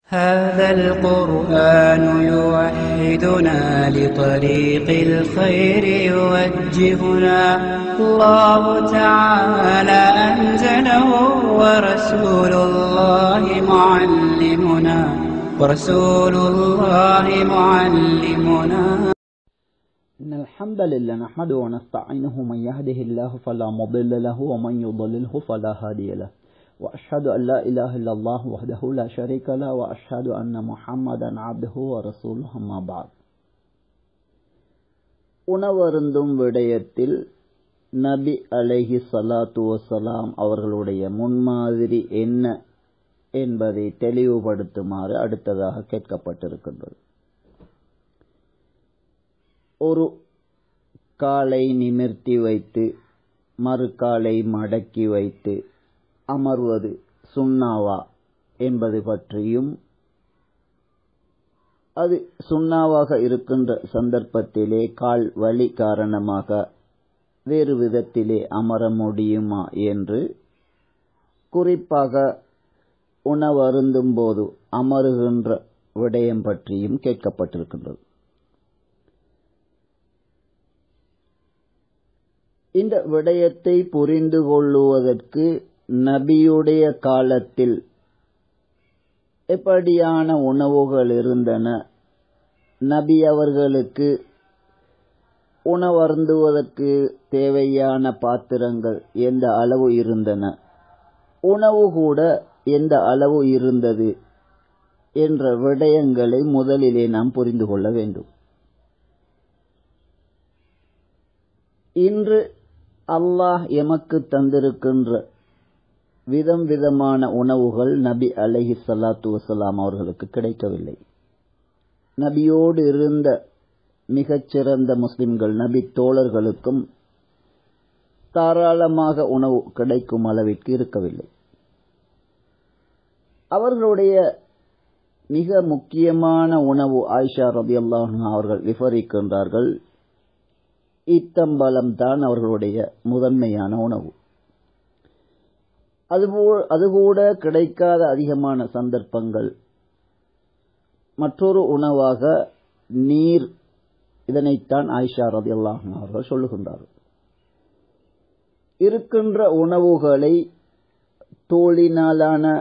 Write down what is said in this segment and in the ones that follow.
هذا القرآن يوحدنا لطريق الخير يوجهنا الله تعالى أنزله ورسول الله معلمنا ورسول الله معلمنا إن الحمد لله نحمده ونستعينه من يهده الله فلا مضل له ومن يضلله فلا هادي له وأشهد أن لا إله إلا الله وحده لا شريك له وأشهد أن محمدا عبده ورسوله أما بعد உணவருந்தும் விடயத்தில் நபி அலைஹி சலாத்து வசலாம் அவர்களுடைய முன்மாதிரி என்ன என்பதை தெளிவுபடுத்துமாறு அடுத்ததாக கேட்கப்பட்டிருக்கின்றது ஒரு காலை நிமிர்த்தி வைத்து மறு காலை மடக்கி வைத்து அமர்வது சுண்ணாவா என்பது பற்றியும் அது சுண்ணாவாக இருக்கின்ற சந்தர்ப்பத்திலே கால் வலி காரணமாக வேறு விதத்திலே அமர முடியுமா என்று குறிப்பாக உணவருந்தும் போது அமருகின்ற விடயம் பற்றியும் கேட்கப்பட்டிருக்கின்றது இந்த விடயத்தை புரிந்து கொள்ளுவதற்கு நபியுடைய காலத்தில் எப்படியான உணவுகள் இருந்தன நபி அவர்களுக்கு உணவருந்துவதற்கு தேவையான பாத்திரங்கள் எந்த அளவு இருந்தன உணவு கூட எந்த அளவு இருந்தது என்ற விடயங்களை முதலிலே நாம் புரிந்து கொள்ள வேண்டும் இன்று அல்லாஹ் எமக்கு தந்திருக்கின்ற விதம் விதமான உணவுகள் நபி அலஹி சலாத்து வசலாம் அவர்களுக்கு கிடைக்கவில்லை நபியோடு இருந்த மிகச்சிறந்த முஸ்லிம்கள் நபி தோழர்களுக்கும் தாராளமாக உணவு கிடைக்கும் அளவிற்கு இருக்கவில்லை அவர்களுடைய மிக முக்கியமான உணவு ஆயிஷா ரபி அல்லாஹ் அவர்கள் விவரிக்கின்றார்கள் ஈத்தம்பலம் தான் அவர்களுடைய முதன்மையான உணவு அதுகூட கிடைக்காத அதிகமான சந்தர்ப்பங்கள் மற்றொரு உணவாக நீர் இதனைத்தான் ஆயிஷா ரதி அல்லாஹன் அவர்கள் சொல்லுகின்றார்கள் இருக்கின்ற உணவுகளை தோளினாலான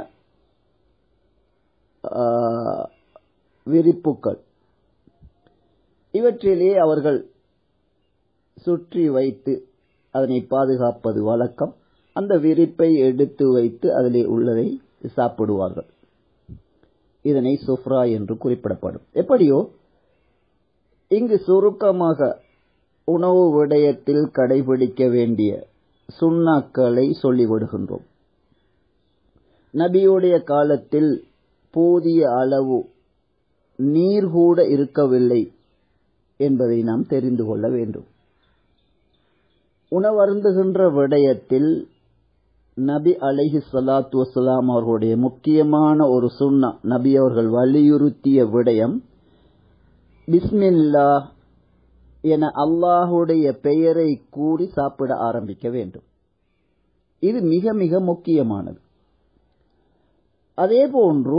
விரிப்புக்கள் இவற்றிலே அவர்கள் சுற்றி வைத்து அதனை பாதுகாப்பது வழக்கம் அந்த விரிப்பை எடுத்து வைத்து அதிலே உள்ளதை சாப்பிடுவார்கள் இதனை சுப்ரா என்று குறிப்பிடப்படும் எப்படியோ இங்கு சுருக்கமாக உணவு விடயத்தில் கடைபிடிக்க வேண்டிய சுண்ணாக்களை சொல்லிவிடுகின்றோம் நபியுடைய காலத்தில் போதிய அளவு நீர் கூட இருக்கவில்லை என்பதை நாம் தெரிந்து கொள்ள வேண்டும் உணவருந்துகின்ற விடயத்தில் நபி அலைஹி சலாத்து வசலாம் அவர்களுடைய முக்கியமான ஒரு சுண்ணா நபி அவர்கள் வலியுறுத்திய விடயம் பிஸ்மில்லா என அல்லாஹுடைய பெயரை கூறி சாப்பிட ஆரம்பிக்க வேண்டும் இது மிக மிக முக்கியமானது அதே போன்று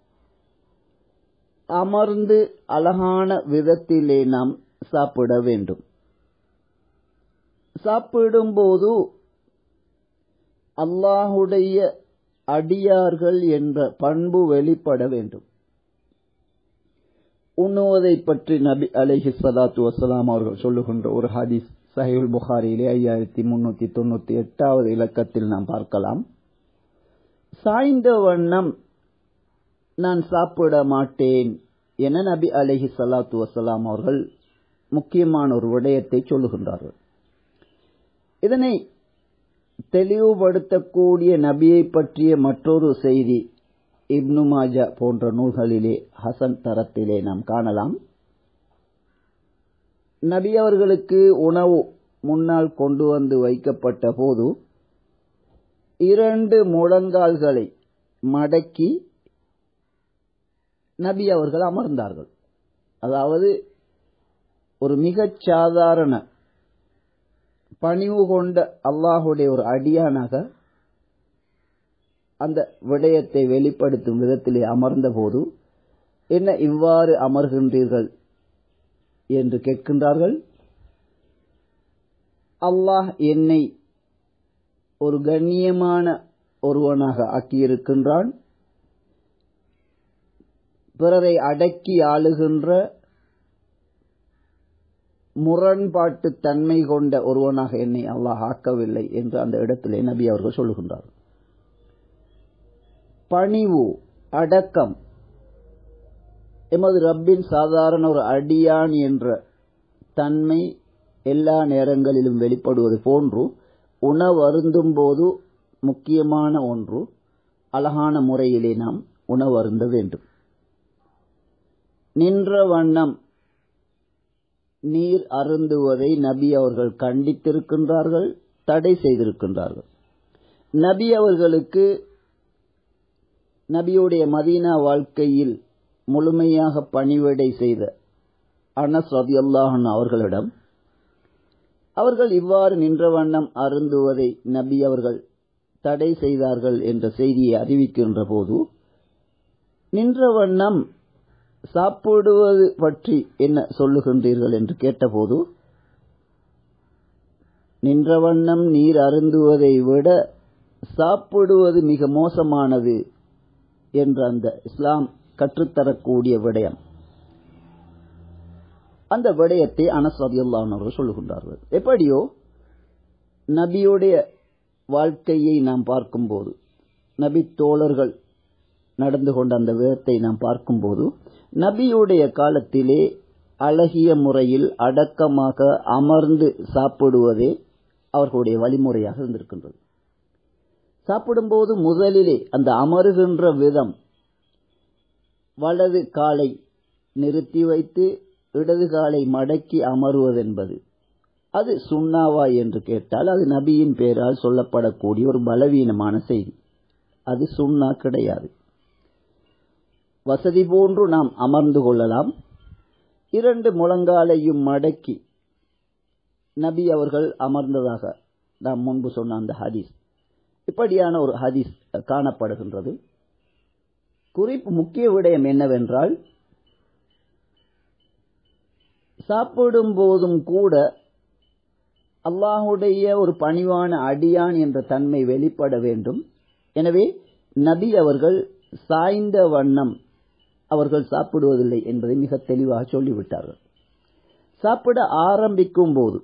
அமர்ந்து அழகான விதத்திலே நாம் சாப்பிட வேண்டும் சாப்பிடும்போது அல்லாஹுடைய அடியார்கள் என்ற பண்பு வெளிப்பட வேண்டும் உண்ணுவதை பற்றி நபி அலிஹி சலாத்து வசலாம் அவர்கள் சொல்லுகின்ற ஒரு ஹதீஸ் சஹிவுல் புகாரியிலே ஐயாயிரத்தி முன்னூத்தி தொண்ணூத்தி எட்டாவது இலக்கத்தில் நாம் பார்க்கலாம் சாய்ந்த வண்ணம் நான் சாப்பிட மாட்டேன் என நபி அலிஹி சலாத்து வசலாம் அவர்கள் முக்கியமான ஒரு விடயத்தை சொல்லுகின்றார்கள் இதனை தெளிவுபடுத்தக்கூடிய நபியை பற்றிய மற்றொரு செய்தி இப்னு மாஜா போன்ற நூல்களிலே ஹசன் தரத்திலே நாம் காணலாம் நபி அவர்களுக்கு உணவு முன்னால் கொண்டு வந்து வைக்கப்பட்ட போது இரண்டு முழங்கால்களை மடக்கி நபி அவர்கள் அமர்ந்தார்கள் அதாவது ஒரு மிகச் சாதாரண பணிவு கொண்ட அல்லாஹுடைய ஒரு அடியானாக அந்த விடயத்தை வெளிப்படுத்தும் விதத்திலே அமர்ந்தபோது என்ன இவ்வாறு அமர்கின்றீர்கள் என்று கேட்கின்றார்கள் அல்லாஹ் என்னை ஒரு கண்ணியமான ஒருவனாக ஆக்கியிருக்கின்றான் பிறரை அடக்கி ஆளுகின்ற முரண்பாட்டு தன்மை கொண்ட ஒருவனாக என்னை அல்லாஹ் ஆக்கவில்லை என்று அந்த இடத்திலே நபி அவர்கள் சொல்லுகின்றார் பணிவு அடக்கம் எமது ரப்பின் சாதாரண ஒரு அடியான் என்ற தன்மை எல்லா நேரங்களிலும் வெளிப்படுவது போன்று உணவருந்தும் போது முக்கியமான ஒன்று அழகான முறையிலே நாம் உணவருந்த வேண்டும் நின்ற வண்ணம் நீர் அருந்துவதை நபி அவர்கள் கண்டித்திருக்கின்றார்கள் தடை செய்திருக்கின்றார்கள் நபி அவர்களுக்கு நபியுடைய மதீனா வாழ்க்கையில் முழுமையாக பணிவிடை செய்த அனஸ் ரதியுல்லாஹன் அவர்களிடம் அவர்கள் இவ்வாறு நின்ற வண்ணம் அருந்துவதை நபி அவர்கள் தடை செய்தார்கள் என்ற செய்தியை அறிவிக்கின்ற போது நின்ற வண்ணம் சாப்பிடுவது பற்றி என்ன சொல்லுகின்றீர்கள் என்று கேட்டபோது நின்ற வண்ணம் நீர் அருந்துவதை விட சாப்பிடுவது மிக மோசமானது என்ற அந்த இஸ்லாம் கற்றுத்தரக்கூடிய விடயம் அந்த விடயத்தை அனஸ் ரதியுல்லான் அவர்கள் சொல்லுகின்றார்கள் எப்படியோ நபியுடைய வாழ்க்கையை நாம் பார்க்கும்போது நபி தோழர்கள் நடந்து கொண்ட அந்த விதத்தை நாம் பார்க்கும்போது நபியுடைய காலத்திலே அழகிய முறையில் அடக்கமாக அமர்ந்து சாப்பிடுவதே அவர்களுடைய வழிமுறையாக இருந்திருக்கின்றது சாப்பிடும்போது முதலிலே அந்த அமருகின்ற விதம் வலது காலை நிறுத்தி வைத்து இடது காலை மடக்கி அமருவதென்பது அது சுண்ணாவா என்று கேட்டால் அது நபியின் பெயரால் சொல்லப்படக்கூடிய ஒரு பலவீனமான செய்தி அது சுண்ணா கிடையாது வசதி போன்று நாம் அமர்ந்து கொள்ளலாம் இரண்டு முழங்காலையும் மடக்கி நபி அவர்கள் அமர்ந்ததாக நாம் முன்பு சொன்ன அந்த ஹதீஸ் இப்படியான ஒரு ஹதீஸ் காணப்படுகின்றது குறிப்பு முக்கிய விடயம் என்னவென்றால் சாப்பிடும் போதும் கூட அல்லாஹுடைய ஒரு பணிவான அடியான் என்ற தன்மை வெளிப்பட வேண்டும் எனவே நபி அவர்கள் சாய்ந்த வண்ணம் அவர்கள் சாப்பிடுவதில்லை என்பதை மிக தெளிவாக சொல்லிவிட்டார்கள் சாப்பிட ஆரம்பிக்கும் போது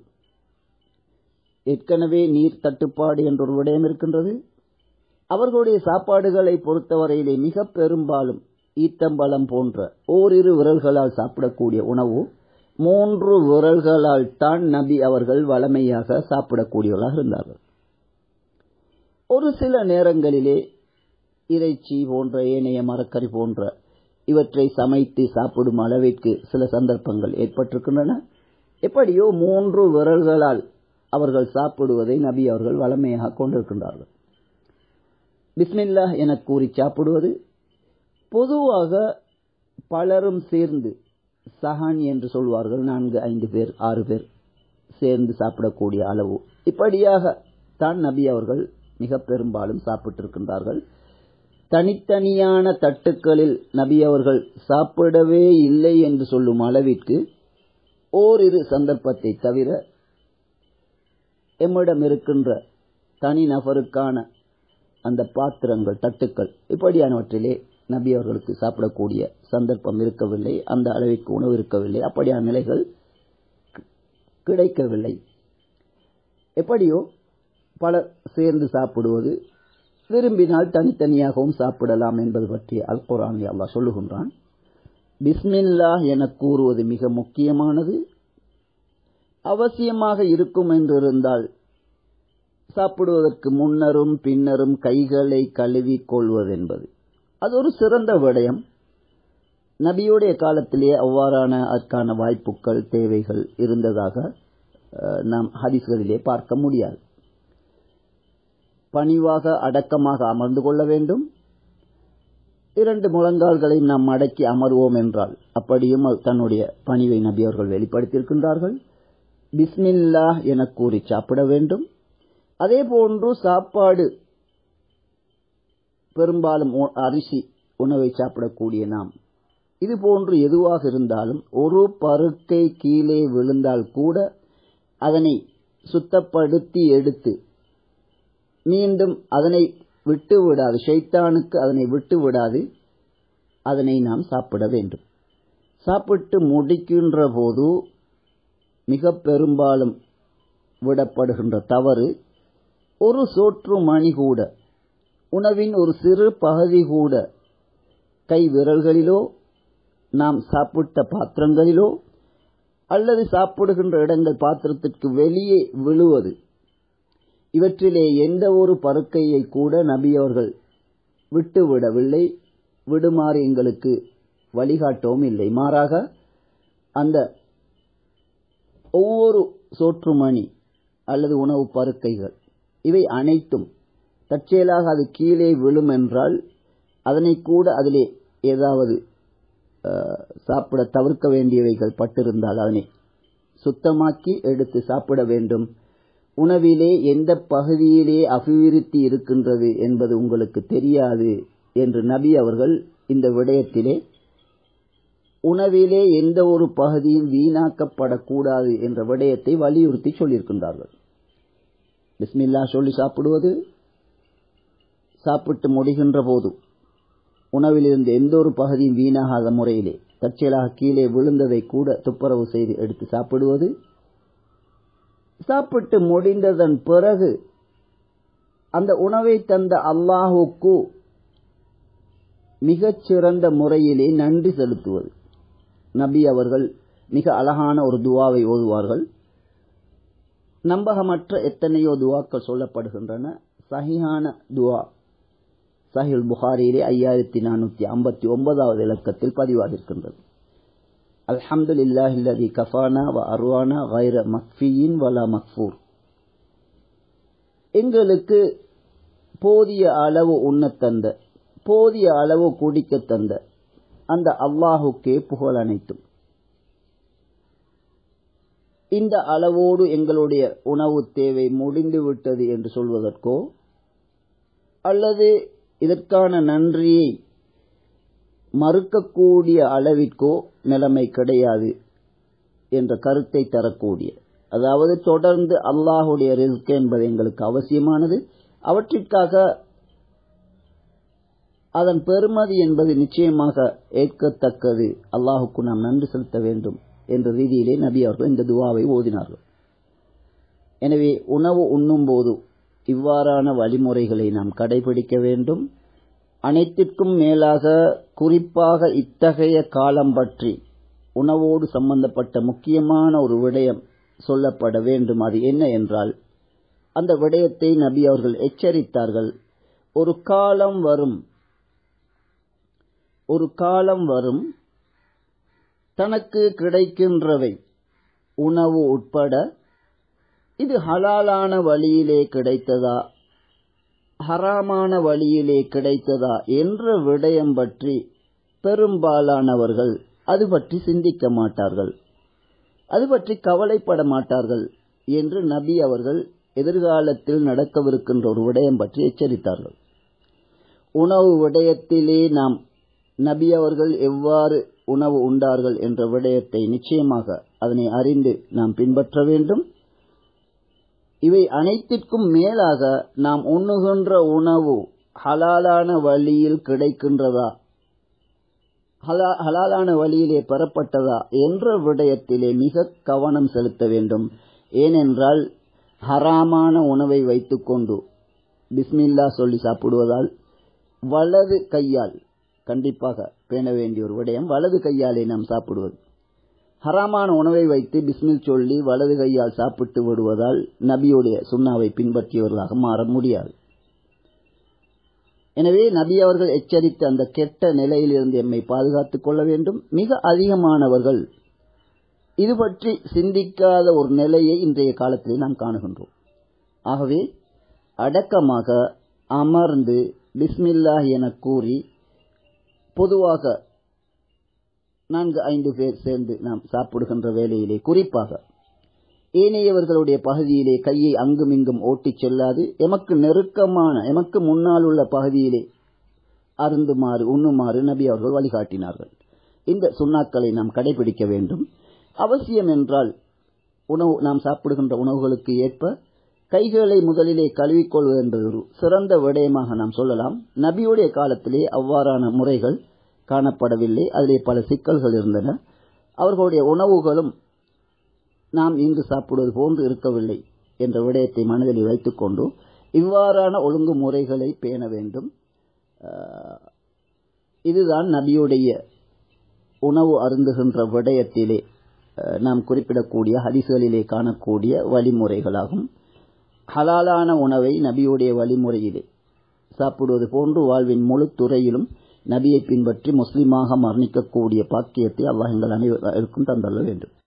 ஏற்கனவே நீர் தட்டுப்பாடு என்ற ஒரு விடயம் இருக்கின்றது அவர்களுடைய சாப்பாடுகளை பொறுத்தவரையிலே மிக பெரும்பாலும் ஈத்தம்பழம் போன்ற ஓரிரு விரல்களால் சாப்பிடக்கூடிய உணவு மூன்று விரல்களால் தான் நபி அவர்கள் வளமையாக சாப்பிடக்கூடியவர்களாக இருந்தார்கள் ஒரு சில நேரங்களிலே இறைச்சி போன்ற ஏனைய மரக்கறி போன்ற இவற்றை சமைத்து சாப்பிடும் அளவிற்கு சில சந்தர்ப்பங்கள் ஏற்பட்டிருக்கின்றன எப்படியோ மூன்று விரல்களால் அவர்கள் சாப்பிடுவதை நபி அவர்கள் வளமையாக கொண்டிருக்கின்றார்கள் பிஸ்மில்லா என கூறி சாப்பிடுவது பொதுவாக பலரும் சேர்ந்து சஹான் என்று சொல்வார்கள் நான்கு ஐந்து பேர் ஆறு பேர் சேர்ந்து சாப்பிடக்கூடிய அளவு இப்படியாக தான் நபி அவர்கள் மிக பெரும்பாலும் சாப்பிட்டிருக்கின்றார்கள் தனித்தனியான தட்டுக்களில் நபி அவர்கள் சாப்பிடவே இல்லை என்று சொல்லும் அளவிற்கு ஓரிரு சந்தர்ப்பத்தை தவிர எம்மிடம் இருக்கின்ற தனி நபருக்கான அந்த பாத்திரங்கள் தட்டுக்கள் இப்படியானவற்றிலே நபி அவர்களுக்கு சாப்பிடக்கூடிய சந்தர்ப்பம் இருக்கவில்லை அந்த அளவிற்கு உணவு இருக்கவில்லை அப்படியான நிலைகள் கிடைக்கவில்லை எப்படியோ பலர் சேர்ந்து சாப்பிடுவது விரும்பினால் தனித்தனியாகவும் சாப்பிடலாம் என்பது பற்றி அல் குரான் அல்லாஹ் சொல்லுகின்றான் பிஸ்மில்லா என கூறுவது மிக முக்கியமானது அவசியமாக இருக்கும் என்றிருந்தால் சாப்பிடுவதற்கு முன்னரும் பின்னரும் கைகளை கழுவி கொள்வதென்பது அது ஒரு சிறந்த விடயம் நபியுடைய காலத்திலே அவ்வாறான அதற்கான வாய்ப்புகள் தேவைகள் இருந்ததாக நாம் ஹரிஸ்களிலே பார்க்க முடியாது பணிவாக அடக்கமாக அமர்ந்து கொள்ள வேண்டும் இரண்டு முழங்கால்களை நாம் அடக்கி அமர்வோம் என்றால் அப்படியும் தன்னுடைய பணிவை நபி அவர்கள் வெளிப்படுத்தியிருக்கின்றார்கள் பிஸ்மில்லா என கூறி சாப்பிட வேண்டும் அதே போன்று சாப்பாடு பெரும்பாலும் உ- அரிசி உணவை சாப்பிடக்கூடிய நாம் இது போன்று எதுவாக இருந்தாலும் ஒரு பருக்கை கீழே விழுந்தால் கூட அதனை சுத்தப்படுத்தி எடுத்து மீண்டும் அதனை விட்டு விடாது ஷைத்தானுக்கு அதனை விட்டு விடாது அதனை நாம் சாப்பிட வேண்டும் சாப்பிட்டு முடிக்கின்ற போது மிக பெரும்பாலும் விடப்படுகின்ற தவறு ஒரு சோற்று மணி கூட உணவின் ஒரு சிறு பகுதி கூட கை விரல்களிலோ நாம் சாப்பிட்ட பாத்திரங்களிலோ அல்லது சாப்பிடுகின்ற இடங்கள் பாத்திரத்திற்கு வெளியே விழுவது இவற்றிலே எந்த ஒரு பருக்கையை கூட நபி அவர்கள் விட்டு விடவில்லை விடுமாறு எங்களுக்கு வழிகாட்டவும் இல்லை மாறாக அந்த ஒவ்வொரு சோற்றுமணி அல்லது உணவு பருக்கைகள் இவை அனைத்தும் தற்செயலாக அது கீழே விழும் என்றால் அதனை கூட அதிலே ஏதாவது அஹ், சாப்பிட தவிர்க்க வேண்டியவைகள் பட்டிருந்தால் அதனை சுத்தமாக்கி எடுத்து சாப்பிட வேண்டும் உணவிலே எந்த பகுதியிலே அபிவிருத்தி இருக்கின்றது என்பது உங்களுக்கு தெரியாது என்று நபி அவர்கள் இந்த விடயத்திலே உணவிலே எந்த ஒரு பகுதியும் வீணாக்கப்படக்கூடாது என்ற விடயத்தை வலியுறுத்தி சொல்லியிருக்கின்றார்கள் பிஸ்மில்லா சொல்லி சாப்பிடுவது சாப்பிட்டு முடிகின்ற போது உணவிலிருந்து எந்த ஒரு பகுதியும் வீணாகாத முறையிலே தற்செயலாக கீழே விழுந்ததை கூட துப்புரவு செய்து எடுத்து சாப்பிடுவது சாப்பிட்டு முடிந்ததன் பிறகு அந்த உணவை தந்த அல்லாஹுக்கு மிகச் சிறந்த முறையிலே நன்றி செலுத்துவது நபி அவர்கள் மிக அழகான ஒரு துவாவை ஓதுவார்கள் நம்பகமற்ற எத்தனையோ துவாக்கள் சொல்லப்படுகின்றன சஹிஹான துவா சஹில் புகாரியிலே ஐயாயிரத்தி நானூத்தி ஐம்பத்தி ஒன்பதாவது இலக்கத்தில் பதிவாகிருக்கின்றது அல்ஹம்துலில்லாஹில்லதி கஃபானா வ அர்வானா கைர மக்ஃபியின் வலா மக்ஃபூர் எங்களுக்கு போதிய அளவு உண்ணத் தந்த போதிய அளவு குடிக்கத் தந்த அந்த அல்லாஹுக்கே புகழ் அனைத்தும் இந்த அளவோடு எங்களுடைய உணவு தேவை முடிந்து விட்டது என்று சொல்வதற்கோ அல்லது இதற்கான நன்றியை மறுக்கக்கூடிய அளவிற்கோ நிலைமை கிடையாது என்ற கருத்தை தரக்கூடிய அதாவது தொடர்ந்து அல்லாஹுடைய ரிஸ்க் என்பது எங்களுக்கு அவசியமானது அவற்றிற்காக அதன் பெருமதி என்பது நிச்சயமாக ஏற்கத்தக்கது அல்லாஹுக்கு நாம் நன்றி செலுத்த வேண்டும் என்ற ரீதியிலே நபி அவர்கள் இந்த துவாவை ஓதினார்கள் எனவே உணவு உண்ணும் போது இவ்வாறான வழிமுறைகளை நாம் கடைபிடிக்க வேண்டும் அனைத்திற்கும் மேலாக குறிப்பாக இத்தகைய காலம் பற்றி உணவோடு சம்பந்தப்பட்ட முக்கியமான ஒரு விடயம் சொல்லப்பட வேண்டும் அது என்ன என்றால் அந்த விடயத்தை நபி அவர்கள் எச்சரித்தார்கள் ஒரு காலம் வரும் ஒரு காலம் வரும் தனக்கு கிடைக்கின்றவை உணவு உட்பட இது ஹலாலான வழியிலே கிடைத்ததா ஹராமான வழியிலே கிடைத்ததா என்ற விடயம் பற்றி பெரும்பாலானவர்கள் அது பற்றி சிந்திக்க மாட்டார்கள் அது பற்றி கவலைப்பட மாட்டார்கள் என்று நபி அவர்கள் எதிர்காலத்தில் நடக்கவிருக்கின்ற ஒரு விடயம் பற்றி எச்சரித்தார்கள் உணவு விடயத்திலே நாம் நபி அவர்கள் எவ்வாறு உணவு உண்டார்கள் என்ற விடயத்தை நிச்சயமாக அதனை அறிந்து நாம் பின்பற்ற வேண்டும் இவை அனைத்திற்கும் மேலாக நாம் உண்ணுகின்ற உணவு ஹலாலான வழியில் கிடைக்கின்றதா ஹலா- ஹலாலான வழியிலே பெறப்பட்டதா என்ற விடயத்திலே மிக கவனம் செலுத்த வேண்டும் ஏனென்றால் ஹராமான உணவை வைத்துக்கொண்டு பிஸ்மில்லா சொல்லி சாப்பிடுவதால் வலது கையால் கண்டிப்பாக பேண வேண்டிய ஒரு விடயம் வலது கையாலே நாம் சாப்பிடுவது ஹராமான உணவை வைத்து பிஸ்மில் சொல்லி வலது கையால் சாப்பிட்டு விடுவதால் நபியுடைய சுண்ணாவை பின்பற்றியவர்களாக மாற முடியாது எனவே நபி அவர்கள் எச்சரித்த அந்த கெட்ட நிலையிலிருந்து எம்மை பாதுகாத்துக் கொள்ள வேண்டும் மிக அதிகமானவர்கள் இது பற்றி சிந்திக்காத ஒரு நிலையை இன்றைய காலத்திலே நாம் காணுகின்றோம் ஆகவே அடக்கமாக அமர்ந்து பிஸ்மில்லாஹ் என கூறி பொதுவாக நான்கு ஐந்து பேர் சேர்ந்து நாம் சாப்பிடுகின்ற வேளையிலே குறிப்பாக ஏனையவர்களுடைய பகுதியிலே கையை அங்குமிங்கும் ஓட்டிச் செல்லாது எமக்கு நெருக்கமான எமக்கு முன்னால் உள்ள பகுதியிலே அருந்துமாறு உண்ணுமாறு நபி அவர்கள் வழிகாட்டினார்கள் இந்த சுண்ணாக்களை நாம் கடைபிடிக்க வேண்டும் அவசியம் என்றால் உணவு நாம் சாப்பிடுகின்ற உணவுகளுக்கு ஏற்ப கைகளை முதலிலே கழுவிக்கொள்வது என்பது ஒரு சிறந்த விடயமாக நாம் சொல்லலாம் நபியுடைய காலத்திலே அவ்வாறான முறைகள் காணப்படவில்லை அதிலே பல சிக்கல்கள் இருந்தன அவர்களுடைய உணவுகளும் நாம் இன்று சாப்பிடுவது போன்று இருக்கவில்லை என்ற விடயத்தை மனதில் வைத்துக்கொண்டு இவ்வாறான ஒழுங்குமுறைகளை பேண வேண்டும் இதுதான் நபியுடைய உணவு அருந்துகின்ற விடயத்திலே நாம் குறிப்பிடக்கூடிய ஹரிசுகளிலே காணக்கூடிய வழிமுறைகளாகும் ஹலாலான உணவை நபியுடைய வழிமுறையிலே சாப்பிடுவது போன்று வாழ்வின் முழு துறையிலும் நபியை பின்பற்றி முஸ்லிமாக மரணிக்கக்கூடிய பாக்கியத்தை அல்லாஹ் எங்கள் அனைவருக்கும் தந்தள்ள வேண்டும்